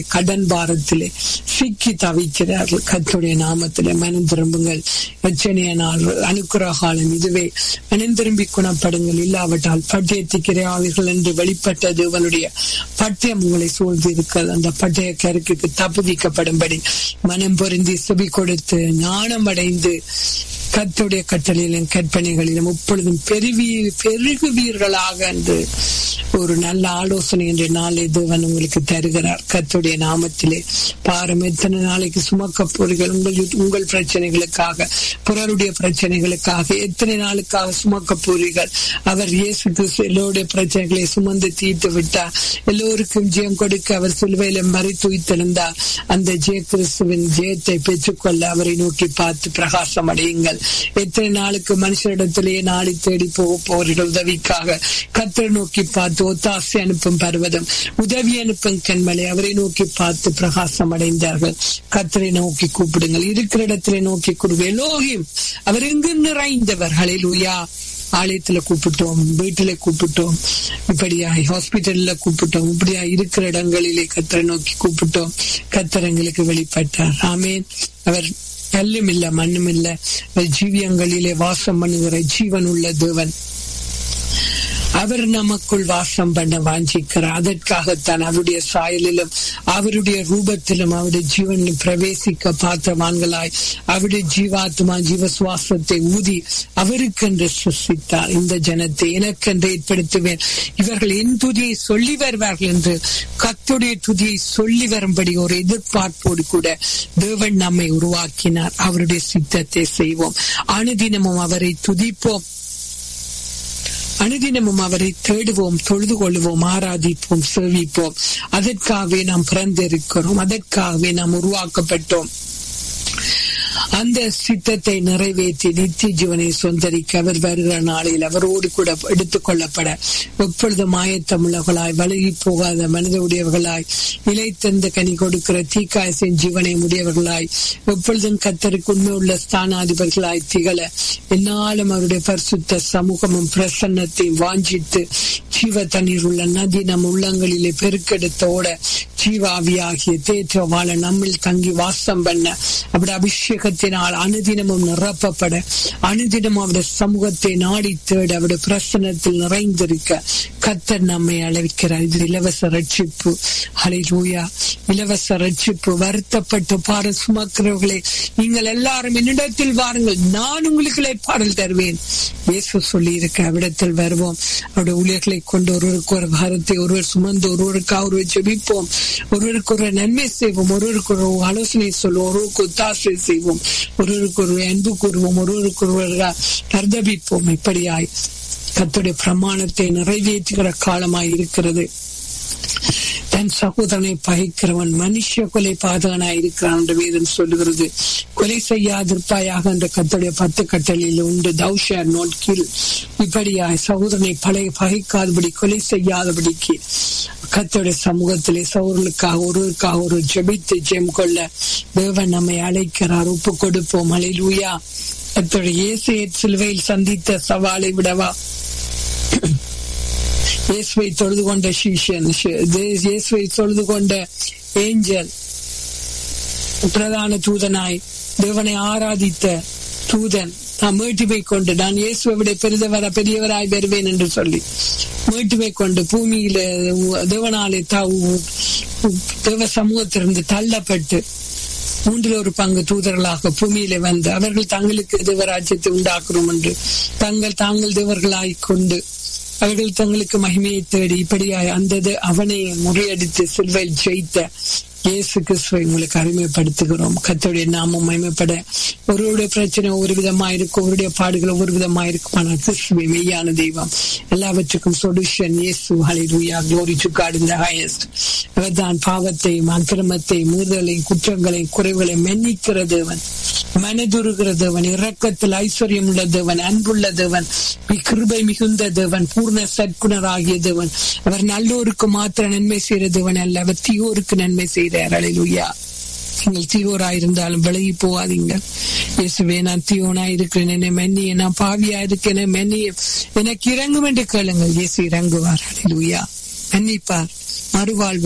கடன் பாரத்திலே சிக்கி தவிக்கிறார்கள் கத்துடைய நாமத்திலே மனம் திரும்புங்கள் எச்சனைய நாள் அனுக்கிற காலம் இதுவே மனம் திரும்பி குணப்படுங்கள் இல்லாவிட்டால் பட்டயத்துக்கிறாவீர்கள் என்று வெளிப்பட்ட தேவனுடைய பட்டயம் உங்களை சூழ்ந்து இருக்கிறது அந்த பட்டய கருக்குக்கு தப்புவிக்கப்படும்படி மனம் பொருந்தி செவி கொடுத்து ஞானம் அடைந்து கத்துடைய கட்டளையிலும் கற்பனைகளிலும் எப்பொழுதும் பெருவி பெருகுவீர்களாக என்று ஒரு நல்ல ஆலோசனை என்ற நாளை தேவன் உங்களுக்கு தருகிறார் கத்துடைய நாமத்திலே பாரம் எத்தனை நாளைக்கு சுமக்க போறீர்கள் உங்கள் உங்கள் பிரச்சனைகளுக்காக பிறருடைய பிரச்சனைகளுக்காக எத்தனை நாளுக்காக சுமக்க போறீர்கள் அவர் இயேசு கிறிஸ்து எல்லோருடைய பிரச்சனைகளை சுமந்து தீர்த்து விட்டார் எல்லோருக்கும் ஜெயம் கொடுக்க அவர் சிலுவையில மறை துய்த்திருந்தார் அந்த ஜெய கிறிஸ்துவின் ஜெயத்தை பெற்றுக்கொள்ள அவரை நோக்கி பார்த்து பிரகாசம் அடையுங்கள் எத்தனை நாளுக்கு மனுஷரிடத்திலேயே நாளை தேடி போக போறீர்கள் உதவிக்காக கத்தரை நோக்கி பார்த்து ஒத்தாசை அனுப்பும் பர்வதம் உதவி அனுப்பும் கண்மலை அவரை நோக்கி பார்த்து பிரகாசம் அடைந்தார்கள் கத்தரை நோக்கி கூப்பிடுங்கள் இருக்கிற இடத்திலே நோக்கி கூடுங்க எலோகிம் அவர் எங்கு நிறைந்தவர் ஹalleluya ஆலயத்துல கூப்பிட்டோம் வீட்டுல கூப்பிட்டோம் இப்படியா ஹாஸ்பிட்டல்ல கூப்பிட்டோம் இப்படியா இருக்கிற இடங்களிலே கத்தரை நோக்கி கூப்பிட்டோம் கத்தரங்களுக்கு வெளிப்பட்டார் ஆமேன் அவர் கல்லும் இல்ல மண்ணும் இல்ல ஜீவியங்களிலே வாசம் பண்ணுகிற ஜீவன் உள்ள தேவன் அவர் நமக்குள் வாசம் பண்ண வாஞ்சிக்கிறார் அதற்காகத்தான் அவருடைய சாயலிலும் அவருடைய ரூபத்திலும் அவருடைய ஜீவனில் பிரவேசிக்க பாத்திரவான்களாய் அவருடைய ஜீவாத்மா ஜீவ சுவாசத்தை ஊதி அவருக்கென்று சுசித்தார் இந்த ஜனத்தை எனக்கென்று ஏற்படுத்துவேன் இவர்கள் என் துதியை சொல்லி வருவார்கள் என்று கத்துடைய துதியை சொல்லி வரும்படி ஒரு எதிர்பார்ப்போடு கூட தேவன் நம்மை உருவாக்கினார் அவருடைய சித்தத்தை செய்வோம் அனுதினமும் அவரை துதிப்போம் அனுதினமும் அவரை தேடுவோம் தொழுது கொள்வோம் ஆராதிப்போம் சேவிப்போம் அதற்காகவே நாம் பிறந்திருக்கிறோம் அதற்காகவே நாம் உருவாக்கப்பட்டோம் அந்த சித்தத்தை நிறைவேற்றி நித்திய ஜீவனை சொந்தரிக்க அவர் வருகிற நாளில் அவரோடு கூட எடுத்துக் கொள்ளப்பட எப்பொழுதும் ஆயத்தமுள்ளவர்களாய் வழுகி போகாத மனித உடையவர்களாய் நிலைத்தந்த கனி கொடுக்கிற தீக்காயசின் ஜீவனை உடையவர்களாய் எப்பொழுதும் கத்தருக்கு உண்மை உள்ள ஸ்தானாதிபதிகளாய் திகழ என்னாலும் அவருடைய பரிசுத்த சமூகமும் பிரசன்னத்தையும் வாஞ்சித்து ஜீவ தண்ணீர் உள்ள நதி நம் உள்ளங்களிலே பெருக்கெடுத்தோட ஜீவாவியாகிய தேற்ற வாழ நம்மில் தங்கி வாசம் பண்ண அப்படி அபிஷேகத்தினால் அனுதினமும் நிரப்பப்பட அனுதினமும் அவருடைய சமூகத்தை நாடி தேட அவருடைய பிரசனத்தில் நிறைந்திருக்க கத்தர் நம்மை அழைக்கிறார் இது இலவச ரட்சிப்பு ஹலிலூயா இலவச ரட்சிப்பு வருத்தப்பட்டு பாட சுமக்கிறவர்களே நீங்கள் எல்லாரும் என்னிடத்தில் வாருங்கள் நான் உங்களுக்கு பாடல் தருவேன் இயேசு சொல்லி இருக்க அவ்விடத்தில் வருவோம் அவருடைய ஊழியர்களை கொண்டு ஒருவருக்கு ஒரு பாரத்தை ஒருவர் சுமந்து ஒருவருக்காக ஒருவர் ஜெபிப்போம் ஒருவருக்கு ஒரு நன்மை செய்வோம் ஒருவருக்கு ஒரு ஆலோசனை சொல்லுவோம் ஒருவருக்கு ஒத்தாசை செய்வோம் ஒருவருக்கு ஒரு அன்பு கூறுவோம் ஒருவருக்கு ஒருவர் பர்தபிப்போம் இப்படியாய் கத்துடைய பிரமாணத்தை நிறைவேற்றுகிற காலமாய் இருக்கிறது தன் சகோதரனை பகைக்கிறவன் மனுஷ கொலை பாதகனாய் இருக்கிறான் என்று வேதம் சொல்லுகிறது கொலை செய்யாதிருப்பாயாக என்ற கத்துடைய பத்து கட்டளையில் உண்டு தௌஷர் நோட் கீழ் இப்படியாய் சகோதரனை பழைய பகைக்காதபடி கொலை செய்யாதபடிக்கு கத்தோடைய சமூகத்திலே சௌர்களுக்காக ஒருவருக்காக ஒரு ஜெபித்து ஜெயம் கொள்ள தேவன் நம்மை அழைக்கிறார் ஒப்பு கொடுப்போம் அலையிலூயா கத்தோடைய இயேசு சிலுவையில் சந்தித்த சவாலை விடவா இயேசுவை தொழுது கொண்ட சீஷன் இயேசுவை தொழுது கொண்ட ஏஞ்சல் பிரதான தூதனாய் தேவனை ஆராதித்த தூதன் நான் மீட்டுமை கொண்டு நான் இயேசுவை விட பெரிதவர பெரியவராய் வருவேன் என்று சொல்லி மீட்டுமை கொண்டு பூமியில தேவனாலே தேவ சமூகத்திலிருந்து தள்ளப்பட்டு மூன்றில் ஒரு பங்கு தூதர்களாக பூமியில வந்து அவர்கள் தங்களுக்கு தேவராஜ்யத்தை உண்டாக்குறோம் என்று தங்கள் தாங்கள் தேவர்களாய் கொண்டு அவர்கள் தங்களுக்கு மகிமையை தேடி இப்படியாய் அந்த அவனை முறியடித்து சில்வையில் ஜெயித்த இயேசு கிறிஸ்துவை உங்களுக்கு அறிமுகப்படுத்துகிறோம் கத்தோடைய நாமம் மகிமைப்பட ஒருவருடைய பிரச்சனை ஒரு விதமா இருக்கும் ஒருடைய பாடுகள் ஒவ்வொரு விதமா இருக்கும் ஆனால் கிறிஸ்துவை மெய்யான தெய்வம் எல்லாவற்றுக்கும் சொல்யூஷன் இயேசு hallelujah glory to God in the highest அவர்தான் பாவத்தையும் அக்கிரமத்தையும் மீறுதலையும் குற்றங்களையும் குறைவுகளையும் மன்னிக்கிற தேவன் மனதுருகிற தேவன் இரக்கத்தில் ஐஸ்வர்யம் உள்ள தேவன் அன்புள்ள தேவன் கிருபை மிகுந்த தேவன் பூர்ண சற்குணராகிய தேவன் அவர் நல்லோருக்கு மாத்திர நன்மை செய்கிற தேவன் அல்ல அவர் தீயோருக்கு நன்மை செய்கிறார் அலையிலுயா நீங்கள் தீயோரா இருந்தாலும் விலகி போகாதீங்க இயேசுவே நான் தீயோனா இருக்கிறேன் என்னை மென்னி நான் பாவியா இருக்கேன் மென்னி எனக்கு இறங்கும் என்று கேளுங்கள் இயேசு இறங்குவார் அலையிலுயா மன்னிப்பார் மறுவாழ்வு